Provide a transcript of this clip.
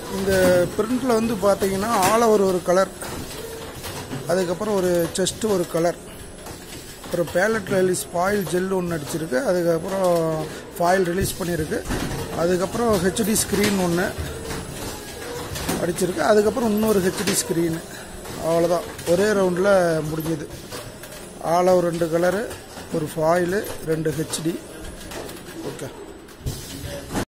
இந்த பிரிண்டில் வந்து பார்த்தீங்கன்னா ஆல் ஓவர் ஒரு கலர் அதுக்கப்புறம் ஒரு செஸ்ட் ஒரு கலர் அப்புறம் பேலட் ரிலீஸ் ஃபாயில் ஜெல் ஒன்று அடிச்சிருக்கு அதுக்கப்புறம் ஃபாயில் ரிலீஸ் பண்ணியிருக்கு அதுக்கப்புறம் ஹெச்டி ஸ்க்ரீன் ஒன்று அடிச்சிருக்கு அதுக்கப்புறம் இன்னொரு ஹெச்டி ஸ்க்ரீனு அவ்வளோதான் ஒரே ரவுண்டில் முடிஞ்சது ஆல் ஓவர் ரெண்டு கலரு ஒரு ஃபாயிலு ரெண்டு ஹெச்டி ஓகே